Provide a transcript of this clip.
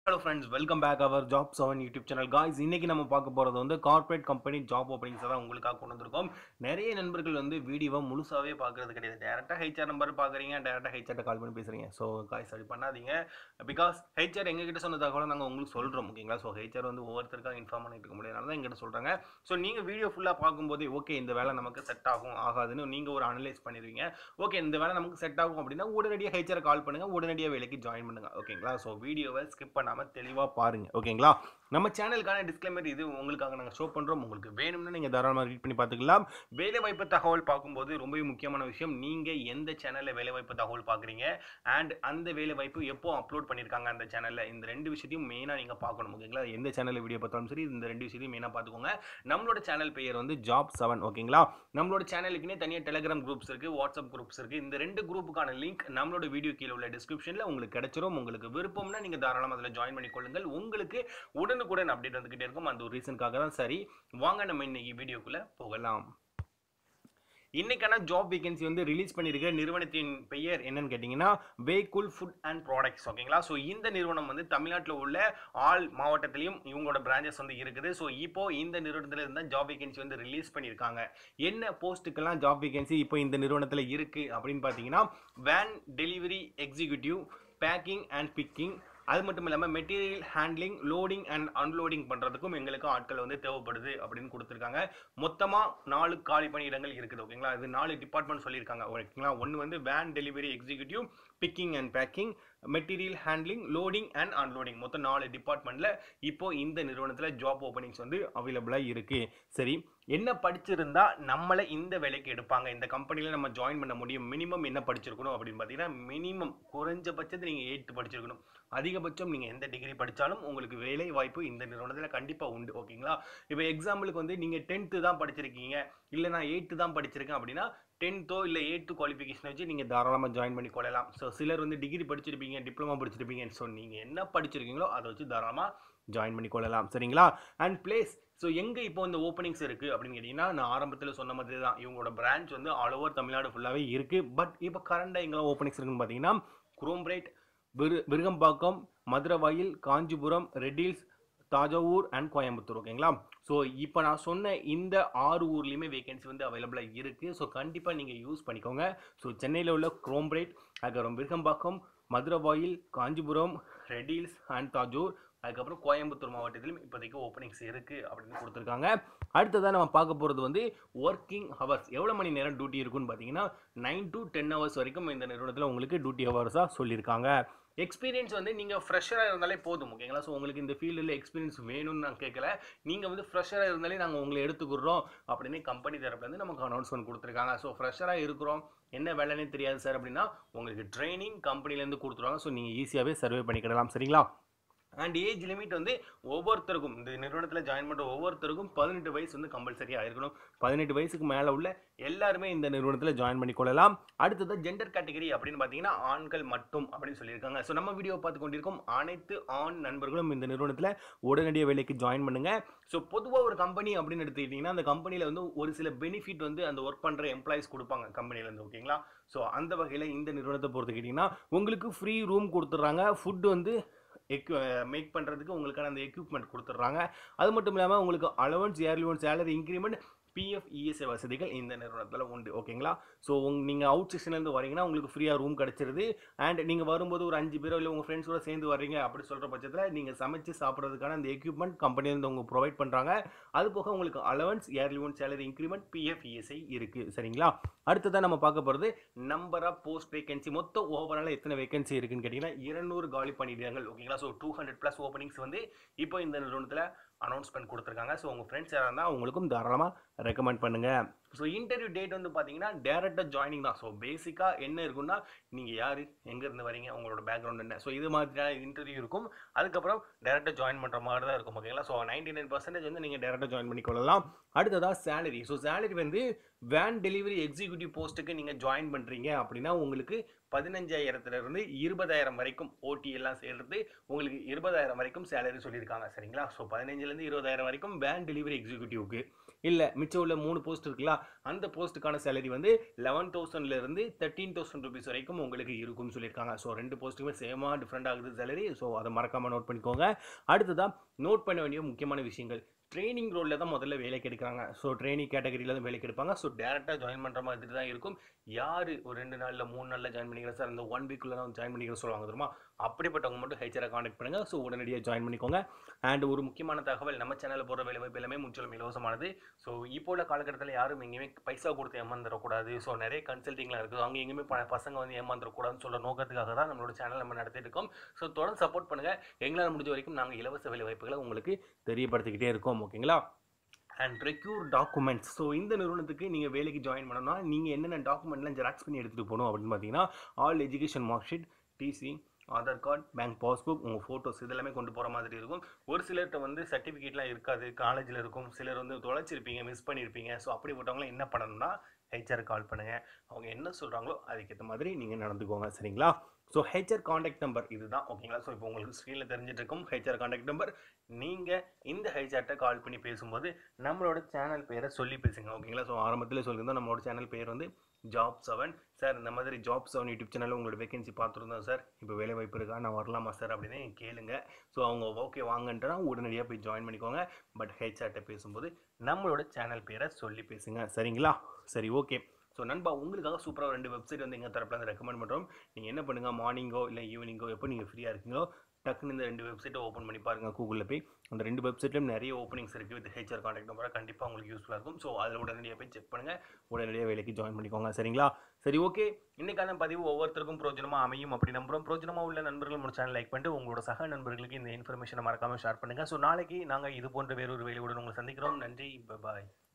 hello friends welcome back our job seven YouTube channel guys இன்னைக்கு நம்ம பார்க்க போகிறது வந்து கார்ப்பரேட் கம்பெனி ஜாப் ஓப்பனிங்ஸ் தான் உங்களுக்காக கொண்டு வந்திருக்கோம் நிறைய நண்பர்கள் வந்து வீடியோவை முழுசாவே பார்க்கறது கிடையாது டேரெக்டாக ஹெச்ஆர் நம்பர் பார்க்குறீங்க டேரெக்டாக ஹெச்ஆர்ட்ட கால் பண்ணி பேசுறீங்க ஸோ காய்ஸ் அப்படி பண்ணாதீங்க பிகாஸ் ஹெச்ஆர் எங்ககிட்ட சொன்ன தகவலை நாங்கள் உங்களுக்கு சொல்கிறோம் ஓகேங்களா ஸோ ஹெச்ஆர் வந்து ஒவ்வொருத்தருக்காக இன்ஃபார்ம் பண்ணிட்டு இருக்க முடியாது தான் எங்கிட்ட சொல்கிறாங்க ஸோ நீங்கள் வீடியோ ஃபுல்லாக பார்க்கும்போது ஓகே இந்த வேலை நமக்கு செட் ஆகும் ஆகாதுன்னு நீங்கள் ஒரு அனலைஸ் பண்ணிடுவீங்க ஓகே இந்த வேலை நமக்கு செட் ஆகும் அப்படின்னா உடனடியாக ஹெச்ஆர் கால் பண்ணுங்கள் உடனடியாக வேலைக்கு ஜாயின் பண்ணுங்கள் ஓகேங்களா ஸோ வீடியோவை ஸ்கிப் பண்ணாமல் தெளிவாக பாருங்கள் ஓகேங்களா நம்ம சேனலுக்கான டிஸ்க்ளைமர் இது உங்களுக்காக நாங்கள் ஷோ பண்ணுறோம் உங்களுக்கு வேணும்னா நீங்கள் தாராளமாக ரீட் பண்ணி பார்த்துக்கலாம் வேலைவாய்ப்பு தகவல் பார்க்கும்போது ரொம்பவே முக்கியமான விஷயம் நீங்கள் எந்த சேனலில் வேலைவாய்ப்பு தகவல் பார்க்குறீங்க அண்ட் அந்த வேலைவாய்ப்பு எப்போ அப்லோட் பண்ணியிருக்காங்க அந்த சேனலில் இந்த ரெண்டு விஷயத்தையும் மெயினாக நீங்கள் பார்க்கணும் ஓகேங்களா எந்த சேனலில் வீடியோ பார்த்தாலும் சரி இந்த ரெண்டு விஷயத்தையும் மெயினாக பார்த்துக்கோங்க நம்மளோட சேனல் பெயர் வந்து ஜாப் செவன் ஓகேங்களா நம்மளோட சேனலுக்குனே தனியாக டெலிகிராம் குரூப்ஸ் இருக்குது வாட்ஸ்அப் குரூப்ஸ் இருக்குது இந்த ரெண்டு குரூப்புக்கான லிங்க் நம்மளோட வீடியோ கீழே உள்ள டிஸ்கிரிப்ஷனில் உங்களுக்கு கிடைச்சிரும் உங்களுக்கு விருப்பம்னா நீங்கள் தாராளமாக அதில் ஜாயின் பண்ணிக்கொள்ளுங்கள் உங்களுக்கு உடனுக்குடன் அப்டேட் வந்துகிட்டே இருக்கும் அந்த ஒரு ரீசனுக்காக தான் சரி வாங்க நம்ம இன்னைக்கு வீடியோக்குள்ளே போகலாம் இன்னைக்கான ஜாப் வேகன்சி வந்து ரிலீஸ் பண்ணியிருக்க நிறுவனத்தின் பெயர் என்னன்னு கேட்டிங்கன்னா வேகுல் ஃபுட் அண்ட் ப்ராடக்ட்ஸ் ஓகேங்களா ஸோ இந்த நிறுவனம் வந்து தமிழ்நாட்டில் உள்ள ஆல் மாவட்டத்திலையும் இவங்களோட பிரான்ச்சஸ் வந்து இருக்குது ஸோ இப்போ இந்த நிறுவனத்தில் இருந்தால் ஜாப் வேகன்சி வந்து ரிலீஸ் பண்ணியிருக்காங்க என்ன போஸ்ட்டுக்கெல்லாம் ஜாப் வேகன்சி இப்போ இந்த நிறுவனத்தில் இருக்குது அப்படின்னு பார்த்தீங்கன்னா van delivery executive packing and picking அது மட்டும் இல்லாமல் material handling loading and unloading பண்ணுறதுக்கும் எங்களுக்கு ஆட்கள் வந்து தேவைப்படுது அப்படின்னு கொடுத்துருக்காங்க மொத்தமாக நாலு காலி பணியிடங்கள் இருக்குது ஓகேங்களா இது நாலு டிபார்ட்மெண்ட் சொல்லியிருக்காங்க ஓகேங்களா ஒன்று வந்து van delivery executive picking and packing material handling loading and unloading மொத்தம் நாலு டிபார்ட்மெண்ட்டில் இப்போ இந்த நிறுவனத்தில் ஜாப் ஓப்பனிங்ஸ் வந்து அவைலபிளாக இருக்குது சரி என்ன படிச்சிருந்தா நம்மளை இந்த வேலைக்கு எடுப்பாங்க இந்த கம்பெனியில் நம்ம ஜாயின் பண்ண முடியும் மினிமம் என்ன படிச்சிருக்கணும் அப்படின்னு பார்த்தீங்கன்னா மினிமம் குறைஞ்சபட்சத்து நீங்கள் எயித்து படிச்சிருக்கணும் அதிகபட்சம் நீங்கள் எந்த டிகிரி படித்தாலும் உங்களுக்கு வேலை வாய்ப்பு இந்த நிறுவனத்தில் கண்டிப்பாக உண்டு ஓகேங்களா இப்போ எக்ஸாம்பிளுக்கு வந்து நீங்கள் டென்த்து தான் படிச்சிருக்கீங்க இல்லை நான் எயித்து தான் படிச்சிருக்கேன் அப்படின்னா டென்த்தோ இல்லை எயித்து குவாலிஃபிகேஷன் வச்சு நீங்கள் தாராளமாக ஜாயின் பண்ணி கொள்ளலாம் ஸோ சிலர் வந்து டிகிரி படிச்சிருப்பீங்க டிப்ளமா படிச்சிருப்பீங்க ஸோ நீங்கள் என்ன படிச்சிருக்கீங்களோ அதை வச்சு தாராளமாக ஜாயின் பண்ணி கொள்ளலாம் சரிங்களா அண்ட் பிளேஸ் ஸோ எங்கே இப்போ இந்த ஓப்பனிங்ஸ் இருக்குது அப்படின்னு கேட்டிங்கன்னா நான் ஆரம்பத்தில் சொன்ன மாதிரி தான் இவங்களோட பிரான்ச் வந்து ஆல் ஓவர் தமிழ்நாடு ஃபுல்லாகவே இருக்குது பட் இப்போ கரண்டாக எங்கெல்லாம் ஓப்பனிங்ஸ் இருக்குன்னு பார்த்தீங்கன்னா குரோம்ரேட் விரு விருகம்பாக்கம் மதுரவாயில் காஞ்சிபுரம் ரெட்டில்ஸ் தாஜாவூர் அண்ட் கோயம்புத்தூர் ஓகேங்களா ஸோ இப்போ நான் சொன்ன இந்த ஆறு ஊர்லேயுமே வேகன்சி வந்து அவைலபிளாக இருக்குது ஸோ கண்டிப்பாக நீங்கள் யூஸ் பண்ணிக்கோங்க ஸோ சென்னையில் உள்ள குரோம்ரேட் அதுக்கப்புறம் விருகம்பாக்கம் மதுரவாயில் காஞ்சிபுரம் ரெட்டில்ஸ் அண்ட் தாஜூர் அதுக்கப்புறம் கோயம்புத்தூர் மாவட்டத்திலும் இப்போதைக்கு ஓப்பனிங்ஸ் இருக்குது அப்படின்னு கொடுத்துருக்காங்க அடுத்ததாக நம்ம பார்க்க போகிறது வந்து ஒர்க்கிங் ஹவர்ஸ் எவ்வளோ மணி நேரம் டியூட்டி இருக்குன்னு பார்த்தீங்கன்னா நைன் டு டென் ஹவர்ஸ் வரைக்கும் இந்த நிறுவனத்தில் உங்களுக்கு டியூட்டி ஹவர்ஸாக சொல்லியிருக்காங்க எக்ஸ்பீரியன்ஸ் வந்து நீங்கள் ஃப்ரெஷராக இருந்தாலே போதும் ஓகேங்களா ஸோ உங்களுக்கு இந்த ஃபீல்டில் எக்ஸ்பீரியன்ஸ் வேணும்னு நான் கேட்கல நீங்கள் வந்து ஃப்ரெஷராக இருந்தாலே நாங்கள் உங்களை எடுத்துக்கிறோம் அப்படின்னு கம்பெனி தரப்புலேருந்து நமக்கு அனௌன்ஸ்மெண்ட் கொடுத்துருக்காங்க ஸோ ஃப்ரெஷராக இருக்கிறோம் என்ன வேலைன்னே தெரியாது சார் அப்படின்னா உங்களுக்கு ட்ரைனிங் கம்பெனிலேருந்து கொடுத்துருவாங்க ஸோ நீங்கள் ஈஸியாகவே சர்வே பண்ணிக்கிடலாம் சரிங்களா அண்ட் ஏஜ் லிமிட் வந்து ஒவ்வொருத்தருக்கும் இந்த நிறுவனத்தில் ஜாயின் பண்ணுற ஒவ்வொருத்தருக்கும் பதினெட்டு வயசு வந்து கம்பல்சரியாக இருக்கணும் பதினெட்டு வயசுக்கு மேலே உள்ள எல்லாருமே இந்த நிறுவனத்தில் ஜாயின் பண்ணிக்கொள்ளலாம் அடுத்தது ஜெண்டர் கேட்டகரி அப்படின்னு பார்த்தீங்கன்னா ஆண்கள் மட்டும் அப்படின்னு சொல்லியிருக்காங்க ஸோ நம்ம வீடியோ பார்த்து கொண்டிருக்கும் அனைத்து ஆண் நண்பர்களும் இந்த நிறுவனத்தில் உடனடியாக வேலைக்கு ஜாயின் பண்ணுங்க ஸோ பொதுவாக ஒரு கம்பெனி அப்படின்னு எடுத்துக்கிட்டிங்கன்னா அந்த கம்பெனியில் வந்து ஒரு சில பெனிஃபிட் வந்து அந்த ஒர்க் பண்ணுற எம்ப்ளாயிஸ் கொடுப்பாங்க கம்பெனிலேருந்து ஓகேங்களா ஸோ அந்த வகையில் இந்த நிறுவனத்தை பொறுத்துக்கிட்டிங்கன்னா உங்களுக்கு ஃப்ரீ ரூம் கொடுத்துட்றாங்க ஃபுட் வந்து எக்யூ மேக் பண்ணுறதுக்கு உங்களுக்கான அந்த எக்யூப்மெண்ட் கொடுத்துட்றாங்க அது மட்டும் இல்லாமல் உங்களுக்கு allowance yearly one salary increment PF ESI வசதிகள் இந்த நிறுவனத்தில் உண்டு ஓகேங்களா ஸோ உங் நீங்கள் அவுட் ஸ்டேஷன்லேருந்து வரீங்கன்னா உங்களுக்கு ஃப்ரீயாக ரூம் கிடச்சிருது அண்ட் நீங்கள் வரும்போது ஒரு அஞ்சு பேரோ இல்லை உங்கள் ஃப்ரெண்ட்ஸ் கூட சேர்ந்து வர்றீங்க அப்படி சொல்கிற பட்சத்தில் நீங்கள் சமைச்சு சாப்பிட்றதுக்கான அந்த எக்யூப்மெண்ட் கம்பெனிலேருந்து அவங்க ப்ரொவைட் பண்ணுறாங்க அது போக உங்களுக்கு allowance yearly one salary increment PF ESI இருக்குது சரிங்களா அடுத்ததான் நம்ம பார்க்க போகிறது நம்பர் ஆஃப் போஸ்ட் வேகன்சி மொத்தம் ஓவராலாக எத்தனை வேகன்சி இருக்குன்னு கேட்டிங்கன்னா இருநூறு காலி பணியிடங்கள் ஓகேங்களா so two hundred plus openings வந்து இப்போ இந்த நிறுவனத்தில் அனௌன்ஸ்மெண்ட் கொடுத்துருக்காங்க ஸோ உங்கள் ஃப்ரெண்ட்ஸ் யாராக இருந்தால் அவங்களுக்கும் தாராளமாக ரெக்கமெண்ட் பண்ணுங்கள் ஸோ இன்டர்வியூ டேட் வந்து பார்த்தீங்கன்னா டேரக்டாக ஜாயினிங் தான் ஸோ பேசிக்காக என்ன இருக்குன்னா நீங்கள் யார் எங்கேருந்து வரீங்க உங்களோட பேக்ரவுண்ட் என்ன ஸோ இது மாதிரியான இன்டர்வியூ இருக்கும் அதுக்கப்புறம் டேரெக்டாக ஜாயின் பண்ணுற மாதிரி தான் இருக்கும் ஓகேங்களா ஸோ நைன்டி நைன் பர்சன்டேஜ் வந்து நீங்கள் டேரெக்டாக ஜாயின் பண்ணிக்கொள்ளலாம் அடுத்ததாக சேலரி ஸோ சேலரி வந்து வேன் டெலிவரி எக்ஸிக்யூட்டிவ் போஸ்ட்டுக்கு நீங்கள் ஜாயின் பண்ணுறீங்க அப்படின்னா உங்களுக்கு பதினஞ்சாயிரத்துலேருந்து இருபதாயிரம் வரைக்கும் ஓடி எல்லாம் சேர்த்து உங்களுக்கு இருபதாயிரம் வரைக்கும் சேலரி சொல்லியிருக்காங்க சரிங்களா ஸோ பதினஞ்சுலேருந்து இருபதாயிரம் வரைக்கும் வேன் டெலிவரி எக்ஸிக்யூட்டிவ்க்கு இல்லை மிச்சம் உள்ள மூணு போஸ்ட் இருக்குல்ல அந்த போஸ்ட்டுக்கான சேலரி வந்து லெவன் தௌசண்ட்லேருந்து தேர்ட்டீன் தௌசண்ட் ருபீஸ் வரைக்கும் உங்களுக்கு இருக்கும்னு சொல்லியிருக்காங்க ஸோ ரெண்டு போஸ்ட்டுக்குமே சேமாக டிஃப்ரெண்ட் ஆகுது சேலரி ஸோ அதை மறக்காமல் நோட் பண்ணிக்கோங்க அடுத்ததாக நோட் பண்ண வேண்டிய முக்கியமான விஷயங்கள் ட்ரைனிங் ரோலில் தான் முதல்ல வேலைக்கு எடுக்கிறாங்க ஸோ ட்ரைனிங் கேட்டகரியில் தான் வேலைக்கு எடுப்பாங்க ஸோ டேரெக்டாக ஜாயின் பண்ணுற மாதிரி தான் இருக்கும் யார் ஒரு ரெண்டு நாளில் மூணு நாளில் ஜாயின் பண்ணிக்கிறேன் சார் இந்த ஒன் வீக்குள்ளே தான் ஜாயின் பண்ணிக்கிறேன் சொல்லுவாங்க தெரியுமா அப்படிப்பட்டவங்க மட்டும் ஹெச்ஆரை காண்டாக்ட் பண்ணுங்கள் ஸோ உடனடியாக ஜாயின் பண்ணிக்கோங்க அண்ட் ஒரு முக்கியமான தகவல் நம்ம சேனலில் போகிற வேலை வாய்ப்பு எல்லாமே முற்றிலும் இலவசமானது ஸோ இப்போ உள்ள காலகட்டத்தில் யாரும் எங்கேயுமே பைசா கொடுத்து ஏமாந்துடக்கூடாது ஸோ நிறைய கன்சல்ட்டிங்லாம் இருக்குது அங்கே எங்கேயுமே ப- பசங்க வந்து ஏமாந்துடக்கூடாதுன்னு சொல்ல நோக்கத்துக்காக தான் நம்மளோட சேனல் நம்ம நடத்திட்டு இருக்கோம் ஸோ தொடர்ந்து சப்போர்ட் பண்ணுங்கள் எங்களால் முடிஞ்ச வரைக்கும் நாங்கள் இலவச வேலை வாய்ப்புகளை உங்களுக்கு தெரியப்படுத்திக்கிட்டே இருக்கோம் ஓகேங்களா அண்ட் ரெக்யூர் டாக்குமெண்ட்ஸ் ஸோ இந்த நிறுவனத்துக்கு நீங்கள் வேலைக்கு ஜாயின் பண்ணணும்னா நீங்கள் என்னென்ன டாக்குமெண்ட்லாம் ஜெராக்ஸ் பண்ணி எடுத்துகிட்டு போகணும் அப்படின்னு பார்த்தீங்கன்னா all education mark sheet TC Aadhaar card bank passbook உங்கள் ஃபோட்டோஸ் இதெல்லாமே கொண்டு போகிற மாதிரி இருக்கும் ஒரு சிலர்கிட்ட வந்து சர்டிஃபிகேட்லாம் இருக்காது காலேஜில் இருக்கும் சிலர் வந்து தொலைச்சிருப்பீங்க மிஸ் பண்ணியிருப்பீங்க ஸோ அப்படிப்பட்டவங்களாம் என்ன பண்ணணும்னா ஹெச்ஆர் கால் பண்ணுங்கள் அவங்க என்ன சொல்கிறாங்களோ அதுக்கேற்ற மாதிரி நீங்கள் நடந்துக்கோங்க சரிங்களா ஸோ ஹெச்ஆர் காண்டாக்ட் நம்பர் இதுதான் ஓகேங்களா ஸோ இப்போ உங்களுக்கு ஸ்க்ரீனில் தெரிஞ்சிட்டு இருக்கும் ஹெச்ஆர் காண்டாக்ட் நம்பர் நீங்கள் இந்த ஹெச்ஆர்ட்ட கால் பண்ணி பேசும்போது நம்மளோட சேனல் பேரை சொல்லி பேசுங்க ஓகேங்களா ஸோ ஆரம்பத்தில் சொல்லியிருந்தோம் நம்மளோட சேனல் பேர் வந்து ஜாப் செவன் சார் இந்த மாதிரி ஜாப் செவன் யூடியூப் சேனலில் உங்களோட வேகன்சி பார்த்துருந்தோம் சார் இப்போ வேலை வாய்ப்பு இருக்கா நான் வரலாமா சார் அப்படின்னு கேளுங்க ஸோ அவங்க ஓகே வாங்கன்ட்டுனா உடனடியாக போய் ஜாயின் பண்ணிக்கோங்க பட் ஹெச்ஆர்ட்ட பேசும்போது நம்மளோட சேனல் பேரை சொல்லி பேசுங்க சரிங்களா சரி ஓகே ஸோ நண்பா உங்களுக்காக சூப்பராக ரெண்டு வெப்சைட் வந்து எங்கள் தரப்பில் வந்து ரெக்கமெண்ட் பண்ணுறோம் நீங்கள் என்ன பண்ணுங்கள் மார்னிங்கோ இல்லை ஈவினிங்கோ எப்போ நீங்கள் ஃப்ரீயாக இருக்கீங்களோ டக்குன்னு இந்த ரெண்டு வெப்சைட்டை ஓப்பன் பண்ணி பாருங்கள் கூகுளில் போய் அந்த ரெண்டு வெப்சைட்லையும் நிறைய ஓப்பனிங்ஸ் இருக்குது வித் ஹெச்ஆர் காண்டாக்ட் நம்பரை கண்டிப்பாக உங்களுக்கு யூஸ்ஃபுல்லாக இருக்கும் ஸோ அதில் உடனடியாக போய் செக் பண்ணுங்கள் உடனடியாக வேலைக்கு ஜாயின் பண்ணிக்கோங்க சரிங்களா சரி ஓகே இன்னைக்கான பதிவு ஒவ்வொருத்தருக்கும் பிரோஜனமாக அமையும் அப்படி நம்புறோம் பிரோஜனமாக உள்ள நண்பர்கள் நம்ம சேனல் லைக் பண்ணிட்டு உங்களோட சக நண்பர்களுக்கு இந்த இன்ஃபர்மேஷனை மறக்காமல் ஷேர் பண்ணுங்கள் ஸோ நாளைக்கு நாங்கள் இது போன்ற வேறொரு வேலையுடன் உங்களை சந்திக்கிறோம் நன்றி பாய்